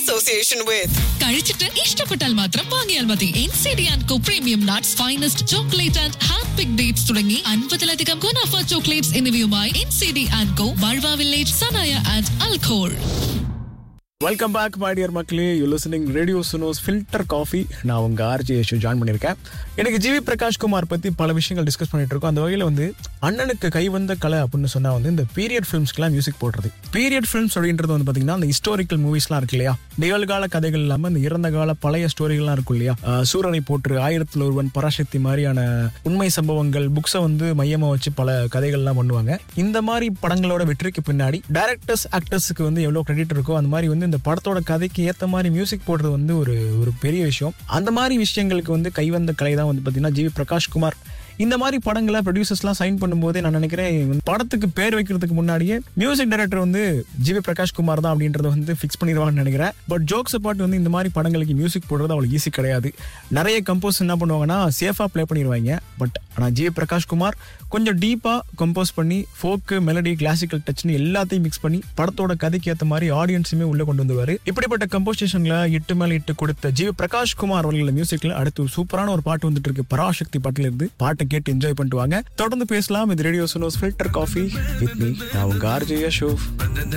association with. കഴിച്ചിട്ട് ഇഷ്ടപ്പെട്ടാൽ മാത്രം വാങ്ങിയാൽ മതി N C D and co premium nuts finest chocolate and hand pick dates തുടങ്ങി അൻപതിലധികം ഗുണാഫ ചോക്ലേറ്റ്സ് എന്നിവയുമായി N C D and co ബൾവ വില്ലേജ് സനായ ആൻഡ് അൽഖോൾ வெல்கம் பேக் மை டியர் மக்களே யூ லிசனிங் ரேடியோ சுனோஸ் ஃபில்டர் காஃபி நான் உங்கள் ஆர்ஜி யேஷு ஜாயின் பண்ணியிருக்கேன் எனக்கு ஜிவி பிரகாஷ் குமார் பற்றி பல விஷயங்கள் டிஸ்கஸ் பண்ணிட்டு இருக்கோம் அந்த வகையில் வந்து அண்ணனுக்கு கைவந்த கலை அப்படின்னு சொன்னால் வந்து இந்த பீரியட் ஃபிலிம்ஸ்க்குலாம் மியூசிக் போடுறது பீரியட் ஃபிலிம்ஸ் அப்படின்றது வந்து பார்த்தீங்கன்னா அந்த ஹிஸ்டாரிக்கல் மூவிஸ்லாம் இருக்கு இல்லையா நிகழ்கால கதைகள் இல்லாமல் இந்த இறந்த கால பழைய ஸ்டோரிகள்லாம் இருக்கும் இல்லையா அஹ் சூரனை போற்று ஆயிரத்தில் ஒருவன் பராசக்தி மாதிரியான உண்மை சம்பவங்கள் புக்ஸை வந்து மையமாக வச்சு பல கதைகள்லாம் பண்ணுவாங்க இந்த மாதிரி படங்களோட வெற்றிக்கு பின்னாடி டைரக்டர்ஸ் ஆக்டர்ஸுக்கு வந்து எவ்வளோ கிரெடிட் இருக்கோ அந்த மாதிரி வந்து இந்த படத்தோட கதைக்கு ஏற்ற மாதிரி மியூசிக் போடுறது வந்து ஒரு ஒரு பெரிய விஷயம் அந்த மாதிரி விஷயங்களுக்கு வந்து கைவந்த கலை தான் வந்து பார்த்தீங்கன்னா ஜிவி பிரகாஷ் குமார் இந்த மாதிரி படங்களை ப்ரொடியூசர்ஸ்லாம் சைன் பண்ணும்போதே நான் நினைக்கிறேன் படத்துக்கு பேர் வைக்கிறதுக்கு முன்னாடியே மியூசிக் டைரக்டர் வந்து ஜிவி பிரகாஷ் குமார் தான் அப்படின்றத வந்து ஃபிக்ஸ் பண்ணிடுவாங்கன்னு நினைக்கிறேன் பட் ஜோக்ஸ் பாட்டு வந்து இந்த மாதிரி படங்களுக்கு மியூசிக் போடுறது அவ்வளோ ஈஸி கிடையாது நிறைய கம்போஸ் என்ன பண்ணுவாங்கன்னா சேஃபாக ப்ளே பண்ணிடுவாங்க பட் ஆனால் ஜிவி பிரகாஷ் குமார் கொஞ்சம் டீப்பாக கம்போஸ் பண்ணி ஃபோக்கு மெலடி கிளாசிக்கல் டச்னு எல்லாத்தையும் மிக்ஸ் பண்ணி படத்தோட கதைக்கு ஏற்ற மாதிரி ஆடியன்ஸுமே உள்ள கொண்டு வந்துருவாரு இப்படிப்பட்ட கம்போசிஷன்ல எட்டு மேல எட்டு கொடுத்த ஜிவி பிரகாஷ் குமார் அவர்களோட மியூசிக்ல அடுத்து ஒரு சூப்பரான ஒரு பாட்டு வந்துட்டு இருக்கு பராசக்தி பாட்டுல இருந்து பாட்டை கேட்டு என்ஜாய் பண்ணிட்டு வாங்க தொடர்ந்து பேசலாம் இது ரேடியோ சுனோஸ் ஃபில்டர் காஃபி வித் மீ நான் உங்க ஆர்ஜே ஷோஃப்